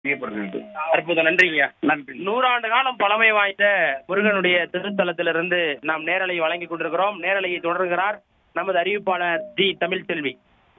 செய்யப்படுகிறது அற்புதம் நன்றிங்க நன்றி நூறாண்டு காலம் பழமை வாய்ந்த முருகனுடைய திருத்தலத்திலிருந்து நாம் நேரலை வழங்கி கொண்டிருக்கிறோம் நேரலையை தொடர்கிறார் நமது அறிவிப்பாளர் ஜி தமிழ்செல்வி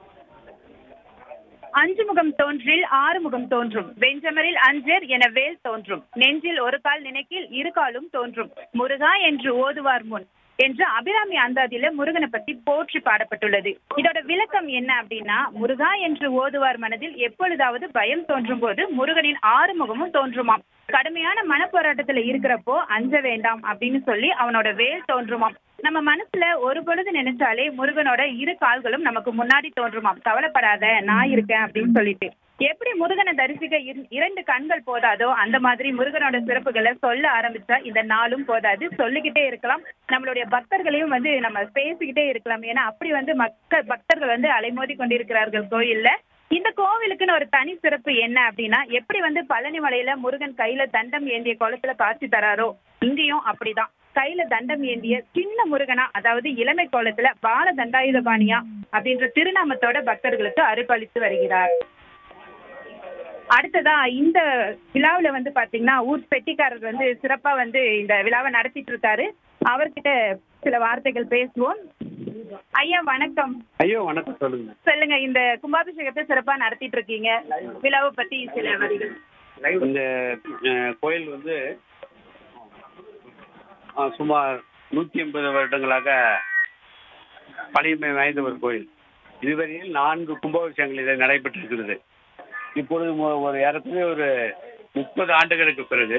அஞ்சு முகம் தோன்றில் ஆறு முகம் தோன்றும் வெஞ்சமரில் அஞ்சர் என வேல் தோன்றும் நெஞ்சில் ஒரு கால் நினைக்கில் இரு காலும் தோன்றும் முருகா என்று ஓதுவார் முன் என்று அபிராமி அந்தாதியில முருகனை பத்தி போற்றி பாடப்பட்டுள்ளது இதோட விளக்கம் என்ன அப்படின்னா முருகா என்று ஓதுவார் மனதில் எப்பொழுதாவது பயம் தோன்றும் போது முருகனின் ஆறு முகமும் தோன்றுமாம் கடுமையான மனப்போராட்டத்துல இருக்கிறப்போ அஞ்ச வேண்டாம் அப்படின்னு சொல்லி அவனோட வேல் தோன்றுமாம் நம்ம மனசுல ஒரு பொழுது நினைச்சாலே முருகனோட இரு கால்களும் நமக்கு முன்னாடி தோன்றுமாம் கவலைப்படாத நான் இருக்கேன் அப்படின்னு சொல்லிட்டு எப்படி முருகனை தரிசிக்க இர- இரண்டு கண்கள் போதாதோ அந்த மாதிரி முருகனோட சிறப்புகளை சொல்ல ஆரம்பிச்சா இந்த நாளும் போதாது சொல்லிக்கிட்டே இருக்கலாம் நம்மளுடைய பக்தர்களையும் வந்து நம்ம பேசிக்கிட்டே இருக்கலாம் ஏன்னா அப்படி வந்து மக்கள் பக்தர்கள் வந்து அலைமோதி கொண்டிருக்கிறார்கள் கோயில்ல இந்த கோவிலுக்குன்னு ஒரு தனி சிறப்பு என்ன அப்படின்னா எப்படி வந்து பழனி மலையில முருகன் கையில தண்டம் ஏந்திய குளத்துல காட்சி தராரோ இங்கேயும் அப்படிதான் கையில தண்டம் ஏந்திய சின்ன முருகனா அதாவது இளமை கோலத்துல பால தண்டாயுதபாணியா அப்படின்ற திருநாமத்தோட பக்தர்களுக்கு அருள்பளித்து வருகிறார் அடுத்ததா இந்த விழாவுல வந்து பாத்தீங்கன்னா ஊர் பெட்டிக்காரர் வந்து சிறப்பா வந்து இந்த விழாவை நடத்திட்டு இருக்காரு அவர்கிட்ட சில வார்த்தைகள் பேசுவோம் ஐயா வணக்கம் ஐயோ வணக்கம் சொல்லுங்க சொல்லுங்க இந்த கும்பாபிஷேகத்தை சிறப்பா நடத்திட்டு இருக்கீங்க விழாவை பத்தி சில வரிகள் இந்த அஹ், கோயில் வந்து அஹ், சுமார் நூத்தி எண்பது வருடங்களாக பழையமை வாய்ந்த ஒரு கோயில் இதுவரையில் நான்கு கும்பாபிஷேகங்கள் இதில் நடைபெற்றிருக்கிறது இப்பொழுது மு- ஒரு ஏறக்குறைய ஒரு முப்பது ஆண்டுகளுக்கு பிறகு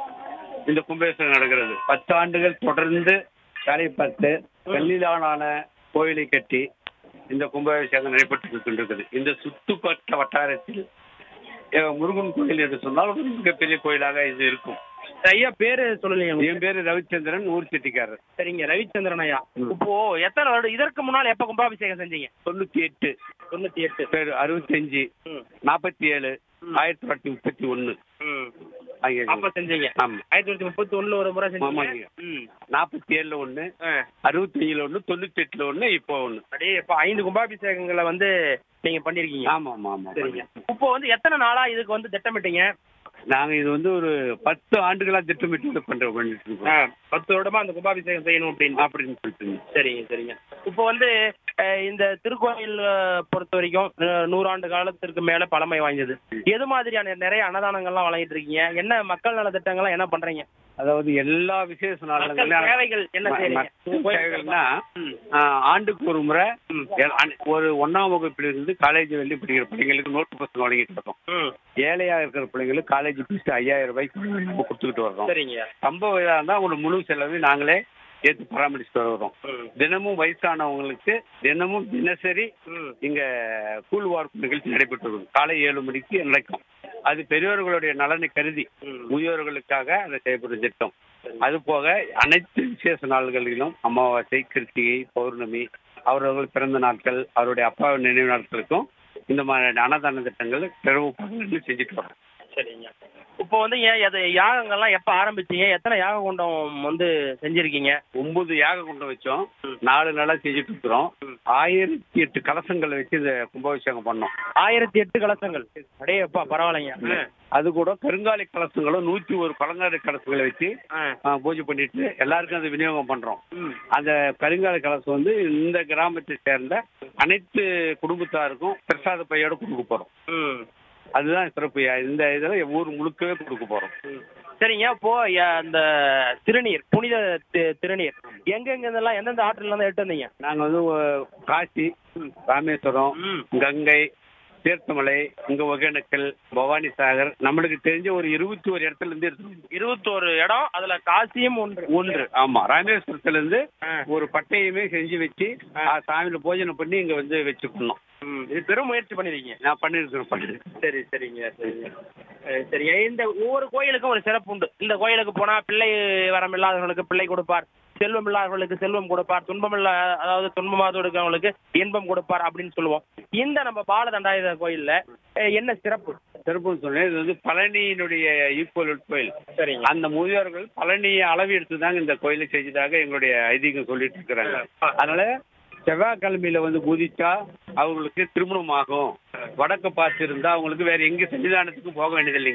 இந்த கும்பாபிஷேகம் நடக்கிறது பத்து ஆண்டுகள் தொடர்ந்து வேலை பார்த்து கல்லிலான கோயிலை கட்டி இந்த கும்பாபிஷேகம் நடைபெற்று கொண்டிருக்கிறது இந்த சுத்துப்பட்ட வட்டாரத்தில் அஹ், முருகன் கோயில் என்று சொன்னால் ஒரு மிகப்பெரிய கோயிலாக இது இருக்கும் ஐயா பேரு சொல்லலைங்க என் பேரு ரவிச்சந்திரன் ஊர் செட்டிக்காரர் சரிங்க ரவிச்சந்திரன் ஐயா ம். இப்போ எத்தனை வருடம் இதற்கு முன்னால் எப்ப கும்பாபிஷேகம் செஞ்சீங்க தொண்ணூத்தி எட்டு தொண்ணூத்தி எட்டு பேர் அறுபத்தஞ்சு ம். நாற்பத்தி ஏழு ம். ஆயிரத்தி தொள்ளாயிரத்தி முப்பத்தி ஒன்னு ம். ஆகிய அப்ப செஞ்சீங்க ஆமா ஆயிரத்தி தொள்ளாயிரத்தி முப்பத்தி ஒண்ணுல ஒரு முறை செஞ்சீங்க ஆமாங்க. ம். நாற்பத்தி ஏழுல ஒண்ணு ஆ. அறுபத்தஞ்சுல ஒண்ணு தொண்ணூத்தி எட்டுல ஒண்ணு இப்போ ஒண்ணு அப்படியே இப்ப ஐந்து கும்பாபிஷேகங்களை வந்து நீங்க பண்ணிருக்கீங்க ஆமா ஆமா ஆமா சரிங்க இப்போ வந்து எத்தனை நாளா இதுக்கு வந்து திட்டமிட்டீங்க நாங்க இது வந்து ஒரு பத்து ஆண்டுகளா திட்டமிட்டு இது பண்ற பண்ணிட்டு ஆ, இருக்கோம் பத்து வருடமா அந்த கும்பாபிஷேகம் செய்யணும் அப்படின்னு அப்படின்னு சொல்லிட்டு சரிங்க சரிங்க இப்போ வந்து அஹ், இந்த திருக்கோயில் அஹ், பொறுத்த வரைக்கும் அஹ், நூறாண்டு காலத்திற்கு மேல பழமை வாய்ந்தது எது மாதிரியான நிறைய அன்னதானங்கள்லாம் வழங்கிட்டு இருக்கீங்க என்ன மக்கள் நல திட்டங்கள்லாம் என்ன பண்றீங்க அதாவது எல்லா விசேஷ மக்கள் நாளுங்கள்லயும் தேவைகள் என்ன செய்றீங்க மக்கள் தேவைகள்னா ம். ஆ, ஆண்டுக்கு ஒரு முறை ம். எ- அன்- ஒரு ஒன்னாம் வகுப்பிலிருந்து காலேஜ் வெளியே படிக்கிற பிள்ளைங்களுக்கு நோட்டு புத்தகம் வழங்கிட்டு இருக்கோம் ம். ஏழையா இருக்கிற பிள்ளைங்களுக்கு காலேஜ் ஃபீஸ் ஐயாயிரம் ரூபாய்க்கு நம்ம கொடுத்துக்கிட்டு வர்றோம் சரிங்க சம்பவ இதாக இருந்தால் அவங்களோட முழு செலவு நாங்களே ஏற்று பராமரிச்சுட்டு வர்றோம் ம். தினமும் வயசானவங்களுக்கு தினமும் தினசரி ம். இங்க கூழ் வார்ப்பு நிகழ்ச்சி நடைபெற்று வரும் காலை ஏழு மணிக்கு நடக்கும் அது பெரியவர்களுடைய நலனை கருதி ம். முதியோர்களுக்காக அதை செய்யப்படும் திட்டம் அது போக அனைத்து விசேஷ நாள்களிலும் அமாவாசை கிருத்திகை பௌர்ணமி அவரவர்கள் பிறந்த நாட்கள் அவருடைய அப்பா நினைவு நாட்களுக்கும் இந்த மாதிரி அன்னதான திட்டங்கள் பிறகு பகலில் செஞ்சுட்டு வரோம் சரிங்க இப்போ வந்து ஏன் அது யாகங்கள்லாம் எப்ப ஆரம்பிச்சீங்க எத்தனை யாக குண்டம் வந்து செஞ்சிருக்கீங்க ஒன்பது யாக குண்டம் வச்சோம் ம். நாலு நாளா செஞ்சுட்டு இருக்கிறோம் ம். ஆயிரத்தி எட்டு கலசங்களை வச்சு இந்த கும்பாபிஷேகம் பண்ணோம் ஆயிரத்தி எட்டு கலசங்கள் அடே அப்பா பரவாயில்லைங்க ஆ. அது கூட கருங்காலி கலசங்களும் நூத்தி ஒரு பழங்காலி கலசங்களை வச்சு ஆ. ஆ, பூஜை பண்ணிட்டு எல்லாருக்கும் அதை விநியோகம் பண்றோம் ம். அந்த கருங்காலி கலசம் வந்து இந்த கிராமத்தை சேர்ந்த அனைத்து குடும்பத்தாருக்கும் பிரசாத பையோட கொடுக்க போறோம் ம். அதுதான் சிறப்பு இந்த இதில் ஊர் முழுக்கவே கொடுக்க போறோம் ம். சரிங்க இப்போ ய- அந்த திருநீர் புனித தி- திருநீர் எங்க எங்க இதெல்லாம் எந்தெந்த ஆற்றில இருந்து எடுத்து வந்தீங்க நாங்க வந்து ஒ- காசி ராமேஸ்வரம் ம். கங்கை தீர்த்தமலை இங்க ஒகேனக்கல் பவானி சாகர் நம்மளுக்கு தெரிஞ்ச ஒரு இருபத்தி ஒரு இடத்துல இருந்து எடுத்துருவோம் இருபத்தோரு இடம் அதுல காசியும் ஒன்று ஒன்று ஆமா ராமேஸ்வரத்துல இருந்து ஆ. ஒரு பட்டையுமே செஞ்சு வச்சு ஆ. ஆ, சாமியில பூஜனை பண்ணி இங்க வந்து வச்சுக்கணும் ம். இது பெரும் முயற்சி பண்ணிருக்கீங்க நான் பண்ணிருக்கேன் பண்ணிருக்கேன் சரி சரிங்க சரிங்க அஹ் சரிங்க இந்த ஒவ்வொரு கோயிலுக்கும் ஒரு சிறப்பு உண்டு இந்த கோயிலுக்கு போனா பிள்ளை வரம் இல்லாதவர்களுக்கு பிள்ளை கொடுப்பார் செல்வம் இல்லாதவர்களுக்கு செல்வம் கொடுப்பார் துன்பம் இல்ல அதாவது துன்பமாக இருக்கிறவங்களுக்கு இன்பம் கொடுப்பார் அப்படின்னு சொல்லுவோம் இந்த நம்ம பால தண்டாயுத கோயில்ல அஹ் என்ன சிறப்பு சிறப்புன்னு சொன்னேன் இது வந்து பழனியினுடைய ஈக்குவல் கோயில் சரிங்க அந்த முதியோர்கள் பழனியை அளவு எடுத்து தாங்க இந்த கோயிலை செஞ்சதாக எங்களுடைய ஐதீகம் சொல்லிட்டு இருக்கிறாங்க அதனால செவ்வாய்க்கிழமையில வந்து பூதிச்சா அவங்களுக்கு திருமணம் ஆகும் வடக்க பார்த்து இருந்தா அவங்களுக்கு வேற எங்க சன்னிதானத்துக்கும் போக வேண்டியது